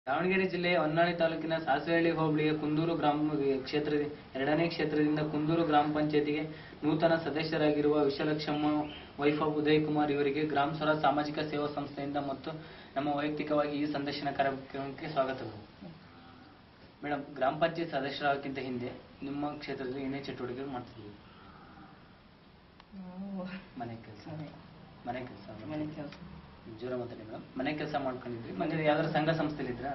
ದಾವಣಗೆರೆ ಜಿಲ್ಲೆಯ ಹೊನ್ನಾಳಿ ತಾಲೂಕಿನ ಸಾಸರಹಳ್ಳಿ ಹೋಬಳಿಯ ಕುಂದೂರು ಗ್ರಾಮ ಕ್ಷೇತ್ರ ಎರಡನೇ ಕ್ಷೇತ್ರದಿಂದ ಕುಂದೂರು ಗ್ರಾಮ ಪಂಚಾಯತಿಗೆ ನೂತನ ಸದಸ್ಯರಾಗಿರುವ ವಿಶಾಲಕ್ಷಮ್ಮ ವೈಫ್ ಆಫ್ ಉದಯ್ ಕುಮಾರ್ ಇವರಿಗೆ ಗ್ರಾಮ ಸ್ವರಾಜ್ ಸಾಮಾಜಿಕ ಸೇವಾ ಸಂಸ್ಥೆಯಿಂದ ಮತ್ತು ನಮ್ಮ ವೈಯಕ್ತಿಕವಾಗಿ ಈ ಸಂದರ್ಶನ ಕಾರ್ಯಕ್ರಮಕ್ಕೆ ಸ್ವಾಗತಗಳು ಮೇಡಮ್ ಗ್ರಾಮ ಪಂಚಾಯತ್ ಸದಸ್ಯರಾಗಕ್ಕಿಂತ ಹಿಂದೆ ನಿಮ್ಮ ಕ್ಷೇತ್ರದಲ್ಲಿ ಏನೇ ಚಟುವಟಿಕೆಗಳು ಮಾಡ್ತಿದ್ವಿ ನಾವು ಮನೆ ಕೆಲಸ ಮನೆ- ಮನೆ ಕೆಲಸ ಮನೆ ಕೆಲಸ ಜೋರ ಮಾತಾಡಿ ಮೇಡಮ್ ಮನೆ ಕೆಲಸ ಮಾಡ್ಕೊಂಡಿದ್ರಿ ಮತ್ತೆ ಯಾವ್ದಾದ್ರು ಸಂಘ ಸಂಸ್ಥೆಲಿ ಇದ್ರಾ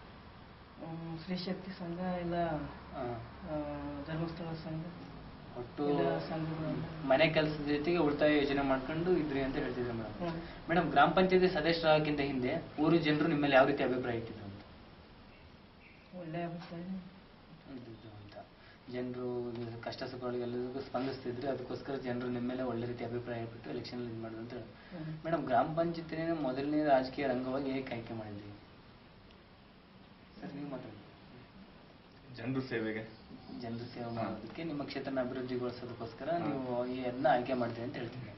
ಶ್ರೀ ಶಕ್ತಿ ಸಂಘ ಇಲ್ಲ ಆ, ಆ, ಧರ್ಮಸ್ಥಳ ಸಂಘ ಒಟ್ಟು ಇಲ್ಲ ಸಂಘಗಳು ಮನೆ ಕೆಲಸದ ಜೊತೆಗೆ ಉಳಿತಾಯ ಯೋಜನೆ ಮಾಡ್ಕೊಂಡು ಇದ್ರಿ ಅಂತ ಹೇಳ್ತಿದ್ರು ಮೇಡಮ್ ಹ್ಮ್. ಮೇಡಮ್ ಗ್ರಾಮ ಪಂಚಾಯತಿ ಸದಸ್ಯರಾಗಕ್ಕಿಂತ ಹಿಂದೆ ಊರು ಜನರು ನಿಮ್ಮಲ್ಲಿ ಯಾವ ರೀತಿ ಅಭಿಪ್ರಾಯ ಇಟ್ಟಿದ್ರು ಅಂತ ಒಳ್ಳೆ ಅಭಿಪ್ರಾಯ ಇದ್ದಿದ್ದು ಅಂತ ಜನರು ಕಷ್ಟ ಸುಖಗಳಿಗೆಲ್ಲರಿಗೂ ಸ್ಪಂದಿಸ್ತಿದ್ರೆ ಅದಕ್ಕೋಸ್ಕರ ಜನರು ನಿಮ್ಮ ಮೇಲೆ ಒಳ್ಳೆ ರೀತಿ ಅಭಿಪ್ರಾಯ ಬಿಟ್ಟು ಎಲೆಕ್ಷನ್ ಇದು ಮಾಡಿದ್ರು ಅಂತ ಹೇಳಿ ಹ್ಮ್. ಮೇಡಮ್ ಗ್ರಾಮ ಪಂಚಾಯತಿನ ಮೊದಲನೇ ರಾಜಕೀಯ ರಂಗವಾಗಿ ಹೇಗೆ ಆಯ್ಕೆ ಮಾಡಿದ್ರಿ ಸರ್ ನೀವು ಮಾತಾಡಿ ಜನರ ಸೇವೆಗೆ ಜನರ ಸೇವೆ ಮಾಡೋದಕ್ಕೆ ನಿಮ್ಮ ಕ್ಷೇತ್ರನ ಅಭಿವೃದ್ಧಿಗೊಳಿಸೋದಕ್ಕೋಸ್ಕರ ನೀವು ಈ ಅದನ್ನ ಆಯ್ಕೆ ಮಾಡಿದ್ರಿ ಅಂತ ಹೇಳ್ತೀನಿ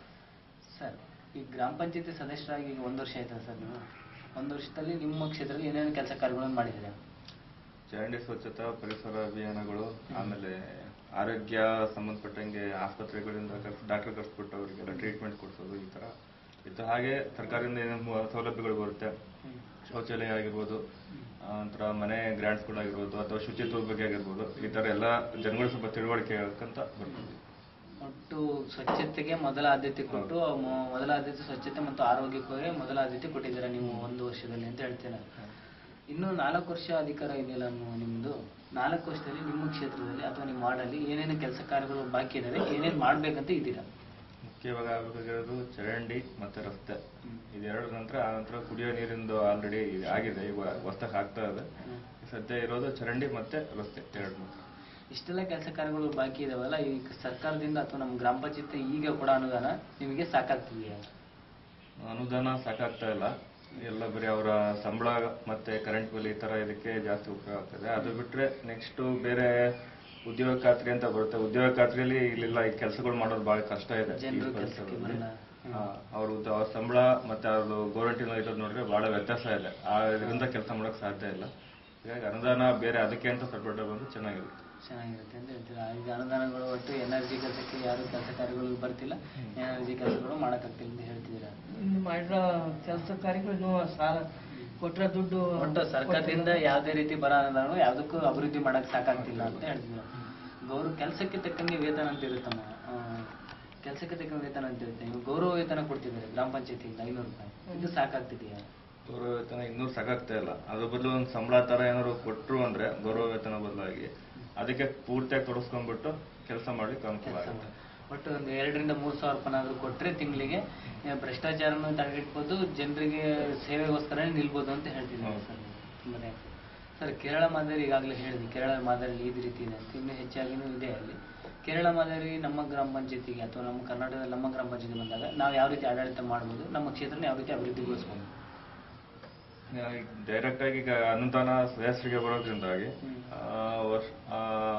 ಸರ್ ಈ ಗ್ರಾಮ ಪಂಚಾಯತಿ ಸದಸ್ಯರಾಗಿ ಈಗ ಒಂದು ವರ್ಷ ಆಯ್ತಲ್ಲ ಸರ್ ನೀವು ಒಂದು ವರ್ಷದಲ್ಲಿ ನಿಮ್ಮ ಕ್ಷೇತ್ರದಲ್ಲಿ ಏನೇನು ಕೆಲಸ ಕಾರ್ಯಗಳನ್ನು ಮಾಡಿದ್ದೀರಾ ಚರಂಡಿ ಸ್ವಚ್ಛತಾ ಪರಿಸರ ಅಭಿಯಾನಗಳು ಆಮೇಲೆ ಆರೋಗ್ಯ ಸಂಬಂಧಪಟ್ಟಂಗೆ ಆಸ್ಪತ್ರೆಗಳಿಂದ ಡಾಕ್ಟರ್ ಕರ್ಸ್ಬಿಟ್ಟು ಅವರಿಗೆಲ್ಲ ಟ್ರೀಟ್ಮೆಂಟ್ ಕೊಡಿಸೋದು ಈ ತರ ಇತ್ತು ಹಾಗೆ ಸರ್ಕಾರದಿಂದ ಏನೇನು ಸೌಲಭ್ಯಗಳು ಬರುತ್ತೆ ಶೌಚಾಲಯ ಆಗಿರ್ಬೋದು ಆ, ನಂತರ ಮನೆ ಗ್ರಾಂಟ್ಸ್ಗಳಾಗಿರ್ಬೋದು ಅಥವಾ ಶುಚಿತ್ವದ ಬಗ್ಗೆ ಆಗಿರ್ಬೋದು ಈ ತರ ಎಲ್ಲ ಜನಗಳು ಸ್ವಲ್ಪ ತಿಳುವಳಿಕೆ ಹೇಳ್ಕಂತ ಬರ್ತೀವಿ ಒಟ್ಟು ಸ್ವಚ್ಛತೆಗೆ ಮೊದಲ ಆದ್ಯತೆ ಕೊಟ್ಟು ಮೊ- ಮೊದಲ ಆದ್ಯತೆ ಸ್ವಚ್ಛತೆ ಮತ್ತು ಆರೋಗ್ಯಕ್ಕೆ ಮೊದಲ ಆದ್ಯತೆ ಕೊಟ್ಟಿದ್ದೀರಾ ನೀವು ಒಂದು ವರ್ಷದಲ್ಲಿ ಅಂತ ಹೇಳ್ತೇನೆ ಇನ್ನು ನಾಲ್ಕು ವರ್ಷ ಅಧಿಕಾರ ಇದೆಯಲ್ಲ ನೀವು ನಿಮ್ದು ನಾಲ್ಕು ವರ್ಷದಲ್ಲಿ ನಿಮ್ಮ ಕ್ಷೇತ್ರದಲ್ಲಿ ಅಥವಾ ನಿಮ್ಮ ವಾರ್ಡಲ್ಲಿ ಏನೇನು ಕೆಲಸ ಕಾರ್ಯಗಳು ಬಾಕಿ ಇದಾವೆ ಏನೇನು ಮಾಡ್ಬೇಕಂತ ಇದ್ದೀರಾ ಮುಖ್ಯವಾಗಿ ಆಗಬೇಕಾಗಿರೋದು ಚರಂಡಿ ಮತ್ತೆ ರಸ್ತೆ ಇದೆರಡು ನಂತರ ಆ ನಂತರ ಕುಡಿಯೋ ನೀರಿಂದು ಆಲ್ರೆಡಿ ಆಗಿದೆ ಈಗ ಹೊಸ್ದಾಗಿ ಆಗ್ತಾ ಇದೆ ಸದ್ಯ ಇರೋದು ಚರಂಡಿ ಮತ್ತೆ ರಸ್ತೆ ಎರಡು ಮಾತ್ರ ಇಷ್ಟೆಲ್ಲ ಕೆಲಸ ಕಾರ್ಯಗಳು ಬಾಕಿ ಇದಾವಲ್ಲ ಈ ಸರ್ಕಾರದಿಂದ ಅಥವಾ ನಮ್ಮ ಗ್ರಾಮ ಪಂಚಾಯತ್ ಈಗ ಕೂಡ ಅನುದಾನ ನಿಮಗೆ ಸಾಕಾಗ್ತಿದೆಯಾ ಅನುದಾನ ಸಾಕಾಗ್ತಾ ಇಲ್ಲ ಎಲ್ಲ ಬರೀ ಅವರ ಸಂಬಳ ಮತ್ತೆ ಕರೆಂಟ್ ಬಿಲ್ ಈ ತರ ಇದಕ್ಕೆ ಜಾಸ್ತಿ ಉಪಯೋಗ ಆಗ್ತದೆ ಅದು ಬಿಟ್ರೆ ನೆಕ್ಸ್ಟ್ ಬೇರೆ ಉದ್ಯೋಗ ಖಾತ್ರಿ ಅಂತ ಬರುತ್ತೆ ಉದ್ಯೋಗ ಖಾತ್ರಿಯಲ್ಲಿ ಇಲ್ಲೆಲ್ಲ ಈ ಕೆಲಸಗಳು ಮಾಡೋದು ಬಹಳ ಕಷ್ಟ ಇದೆ ಈ ಜನರು ಪರಿಸರದಲ್ಲಿ. ಕೆಲಸಕ್ಕೆ ಬರಲ್ಲ ಹಾ, ಅವ್ರ ಉದ್ದ- ಅವ್ರ ಸಂಬಳ ಮತ್ತೆ ಅವ್ರದ್ದು ಗೌರ್ಮೆಂಟಿನ ಇರೋದು ನೋಡಿದ್ರೆ ಬಹಳ ವ್ಯತ್ಯಾಸ ಇದೆ ಆ ಇದರಿಂದ ಕೆಲಸ ಮಾಡಕ್ ಸಾಧ್ಯ ಇಲ್ಲ ಹೀಗಾಗಿ ಅನುದಾನ ಬೇರೆ ಅದಕ್ಕೆ ಅಂತ ಸಪರೇಟ್ ಬಂದು ಚೆನ್ನಾಗಿರುತ್ತೆ ಚೆನ್ನಾಗಿರುತ್ತೆ ಅಂತ ಹೇಳ್ತೀರಾ ಈಗ ಅನುದಾನಗಳು ಒಟ್ಟು ಎನರ್ಜಿ ಕೆಲಸಕ್ಕೆ ಯಾರು ಕೆಲಸ ಕಾರ್ಯಗಳು ಬರ್ತಿಲ್ಲ ಎನರ್ಜಿ ಕೆಲಸಗಳು ಮಾಡೋಕ್ಕಾಗ್ತಿಲ್ಲ ಅಂತ ಹೇಳ್ತಿದ್ದೀರಾ ಇನ್ನು ಮಾಡಿರೋ ಕೆಲಸ ಕಾರ್ಯಗಳು ಇನ್ನೂ ಸಾಲ ಕೊಟ್ರೆ ದುಡ್ಡು ಒಟ್ಟು ಸರ್ಕಾರದಿಂದ ಯಾವುದೇ ರೀತಿ ಬರೋ ಅನುದಾನ ಯಾವುದಕ್ಕೂ ಅಭಿವೃದ್ಧಿ ಮಾಡಕ್ ಸಾಕಾಗ್ತಿಲ್ಲ ಅಂತ ಹೇಳ್ತಿದ್ದೀರಾ ಗೌರವ ಕೆಲಸಕ್ಕೆ ತಕ್ಕಂಗೆ ವೇತನ ಅಂತ ಇರುತ್ತಮ್ಮ ಆ, ಕೆಲಸಕ್ಕೆ ತಕ್ಕಂಗೆ ವೇತನ ಅಂತ ಇರುತ್ತೆ ನೀವು ಗೌರವ ವೇತನ ಕೊಡ್ತಿದ್ದಾರೆ ಗ್ರಾಮ ಪಂಚಾಯತಿಯಿಂದ ಐನೂರು ರೂಪಾಯಿ ಇದು ಸಾಕಾಗ್ತಿದೆಯಾ ಗೌರವ ವೇತನ ಇನ್ನೂ ಸಾಕಾಗ್ತಾ ಇಲ್ಲ ಅದ್ರ ಬದಲು ಒಂದು ಸಂಬಳ ತರ ಏನಾದ್ರು ಕೊಟ್ರು ಅಂದ್ರೆ ಗೌರವ ವೇತನ ಬದಲಾಗಿ ಅದಕ್ಕೆ ಪೂರ್ತಿಯಾಗಿ ತೊಡಸ್ಕೊಂಡ್ಬಿಟ್ಟು ಕೆಲಸ ಮಾಡ್ಲಿಕ್ಕೆ ಅನುಕೂಲ ಆಗುತ್ತೆ ಒಟ್ಟು ಒಂದು ಎರಡರಿಂದ ಮೂರು ಸಾವಿರ ರೂಪಾಯಿನಾದ್ರೂ ಕೊಟ್ಟರೆ ತಿಂಗಳಿಗೆ ಭ್ರಷ್ಟಾಚಾರನ ತಡೆಗಟ್ಬೋದು ಜನರಿಗೆ ಸೇವೆಗೋಸ್ಕರ ನಿಲ್ಬೋದು ಅಂತ ಹೇಳ್ತಿದ್ದೀನಿ ಹೌದು. ಸರ್ ತುಂಬಾನೇ ಸರ್ ಕೇರಳ ಮಾದರಿ ಈಗಾಗಲೇ ಹೇಳಿದ್ವಿ ಕೇರಳ ಮಾದರಿ ಈ ರೀತಿ ಇದೆ ಅಂತ ಇನ್ನೂ ಹೆಚ್ಚಾಗಿನೂ ಇದೆ ಅಲ್ಲಿ ಕೇರಳ ಮಾದರಿ ನಮ್ಮ ಗ್ರಾಮ ಪಂಚಾಯತಿಗೆ ಅಥವಾ ನಮ್ಮ ಕರ್ನಾಟಕದಲ್ಲಿ ನಮ್ಮ ಗ್ರಾಮ ಪಂಚಾಯತಿ ಬಂದಾಗ ನಾವು ಯಾವ ರೀತಿ ಆಡಳಿತ ಮಾಡ್ಬೋದು ನಮ್ಮ ಕ್ಷೇತ್ರನ ಯಾವ ರೀತಿ ಅಭಿವೃದ್ಧಿಗೊಳಿಸ್ಬೋದು ಡೈರೆಕ್ಟ್ ಆಗಿ ಈಗ ಅನುದಾನ ಸದಸ್ಯರಿಗೆ ಬರೋದ್ರಿಂದಾಗಿ ಹ್ಮ್. ಆ, ವರ್ಷ- ಆ,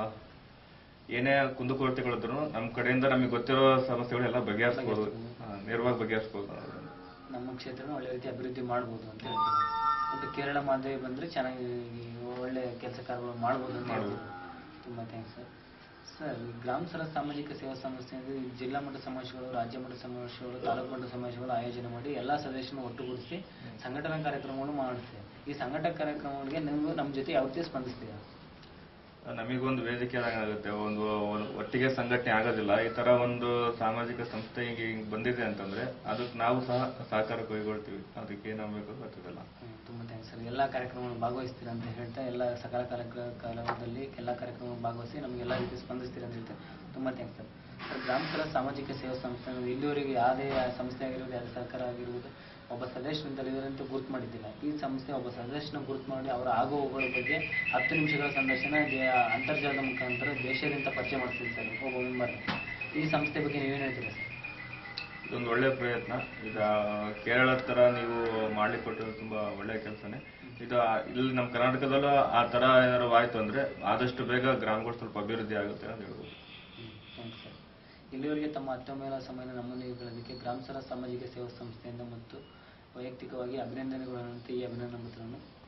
ಏನೇ ಕುಂದುಕೊರತೆಗಳಿದ್ರು ನಮ್ಮ ಕಡೆಯಿಂದ ನಮಗೆ ಗೊತ್ತಿರೋ ಸಮಸ್ಯೆಗಳೆಲ್ಲ ಬಗೆಹರಿಸ್ಬೋದು ಆ, ನೇರವಾಗಿ ಬಗೆಹರಿಸ್ಬೋದು ಅನ್ನೋದ್ರಿಂದ. ನಮ್ಮ ಕ್ಷೇತ್ರನ ಒಳ್ಳೆ ರೀತಿ ಅಭಿವೃದ್ಧಿ ಮಾಡ್ಬೋದು ಅಂತ ಹೇಳ್ತೀನಿ ಒಟ್ಟು ಕೇರಳ ಮಾದರಿ ಬಂದ್ರೆ ಚೆನ್ನಾಗಿ ಒಳ್ಳೆ ಕೆಲಸ ಕಾರ್ಯಗಳು ಮಾಡ್ಬೋದು ಅಂತ ಮಾಡ್ಬೋದು. ಹೇಳ್ತೀನಿ ತುಂಬಾ ಥ್ಯಾಂಕ್ಸ್ ಸರ್ ಸರ್ ಈ ಗ್ರಾಮ ಸ್ವರಾಜ್ ಸಾಮಾಜಿಕ ಸೇವಾ ಸಂಸ್ಥೆ ಅಂದ್ರೆ ಈ ಜಿಲ್ಲಾ ಮಟ್ಟದ ಸಮಾವೇಶಗಳು ರಾಜ್ಯ ಮಟ್ಟದ ಸಮಾವೇಶಗಳು ತಾಲೂಕು ಮಟ್ಟದ ಸಮಾವೇಶಗಳು ಆಯೋಜನೆ ಮಾಡಿ ಎಲ್ಲಾ ಸದಸ್ಯರನ್ನು ಒಟ್ಟುಗೂಡಿಸಿ ಸಂಘಟನಾ ಕಾರ್ಯಕ್ರಮಗಳು ಮಾಡುತ್ತೆ ಈ ಸಂಘಟನಾ ಕಾರ್ಯಕ್ರಮಗಳಿಗೆ ನೀವು ನಮ್ಮ ಜೊತೆ ಯಾವ ರೀತಿ ಸ್ಪಂದಿಸ್ತೀರಾ ನಮಗೊಂದು ವೇದಿಕೆ ಆಗುತ್ತೆ ಒಂದು ಒಂದು ಒಟ್ಟಿಗೆ ಸಂಘಟನೆ ಆಗೋದಿಲ್ಲ ಈ ತರ ಒಂದು ಸಾಮಾಜಿಕ ಸಂಸ್ಥೆ ಈಗ ಹಿಂಗ್ ಬಂದಿದೆ ಅಂತಂದ್ರೆ ಅದಕ್ಕೆ ನಾವು ಸಹ ಸಹಕಾರ ಕೈಗೊಳ್ತೀವಿ ಅದಕ್ಕೆ ಏನಾಗಬೇಕು ಗೊತ್ತಿಲ್ಲ ಹ್ಮ್, ತುಂಬಾ ಥ್ಯಾಂಕ್ಸ್ ಸರ್ ಎಲ್ಲ ಕಾರ್ಯಕ್ರಮಗಳು ಭಾಗವಹಿಸ್ತೀರಾ ಅಂತ ಹೇಳ್ತಾ ಎಲ್ಲ ಸಕಾಲ ಕಾರ್ಯಕ್ರಮ ಕಾಲದಲ್ಲಿ ಎಲ್ಲ ಕಾರ್ಯಕ್ರಮಗಳು ಭಾಗವಹಿಸಿ ನಮ್ಗೆ ಎಲ್ಲ ರೀತಿ ಸ್ಪಂದಿಸ್ತೀರಾ ಅಂತ ಹೇಳ್ತಾ ತುಂಬಾ ಥ್ಯಾಂಕ್ಸ್ ಸರ್ ಸರ್ ಗ್ರಾಮ ಸ್ವರಾಜ್ ಸಾಮಾಜಿಕ ಸೇವಾ ಸಂಸ್ಥೆ ಅನ್ನೋದು ಇಲ್ಲಿವರೆಗೆ ಯಾವುದೇ ಸಂಸ್ಥೆ ಆಗಿರ್ಬೋದು ಯಾವುದೇ ಸರ್ಕಾರ ಆಗಿರ್ಬೋದು ಒಬ್ಬ ಸದಸ್ಯರಿಂದ ಅಂತ ಗುರುತು ಮಾಡಿದ್ದಿಲ್ಲ ಈ ಸಂಸ್ಥೆ ಒಬ್ಬ ಸದಸ್ಯನ ಗುರುತು ಮಾಡಿ ಅವರ ಆಗು ಹೋಗುಗಳ ಬಗ್ಗೆ ಹತ್ತು ನಿಮಿಷಗಳ ಸಂದರ್ಶನ ದೇ- ಅಂತರ್ಜಾಲದ ಮುಖಾಂತರ ದೇಶದಿಂದ ಪರಿಚಯ ಮಾಡ್ತೀವಿ ಸರ್ ಒಬ್ಬ ಮೆಂಬರ್ ಈ ಸಂಸ್ಥೆ ಬಗ್ಗೆ ನೀವೇನು ಹೇಳ್ತೀರಾ ಸರ್ ಇದೊಂದು ಒಳ್ಳೆ ಪ್ರಯತ್ನ ಈಗ ಕೇರಳ ತರ ನೀವು ಮಾಡ್ಲಿಕ್ಕೆ ಕೊಟ್ಟಿರೋದು ತುಂಬಾ ಒಳ್ಳೆ ಕೆಲಸನೇ ಇದು ಆ- ಇಲ್ಲಿ ನಮ್ಮ ಕರ್ನಾಟಕದಲ್ಲೂ ಆ ತರ ಏನಾದ್ರು ಆಯ್ತು ಅಂದ್ರೆ ಆದಷ್ಟು ಬೇಗ ಗ್ರಾಮಗಳು ಸ್ವಲ್ಪ ಅಭಿವೃದ್ಧಿ ಆಗುತ್ತೆ ಅಂತ ಹೇಳ್ಬೋದು ಥ್ಯಾಂಕ್ಸ್ ಸರ್ ಇಲ್ಲಿವರೆಗೆ ತಮ್ಮ ಅತ್ಯಮೂಲ್ಯ ಸಮಯ ನಮ್ಮೊಂದಿಗೆ ಕಳೆದಕ್ಕೆ ಗ್ರಾಮ ಸ್ವರಾಜ್ ಸಾಮಾಜಿಕ ಸೇವಾ ಸಂಸ್ಥೆಯಿಂದ ಮತ್ತು ವೈಯಕ್ತಿಕವಾಗಿ ಅಭಿನಂದನೆಗಳನ್ನು ಈ ಅಭಿನಂದನೆ ಪತ್ರವನ್ನು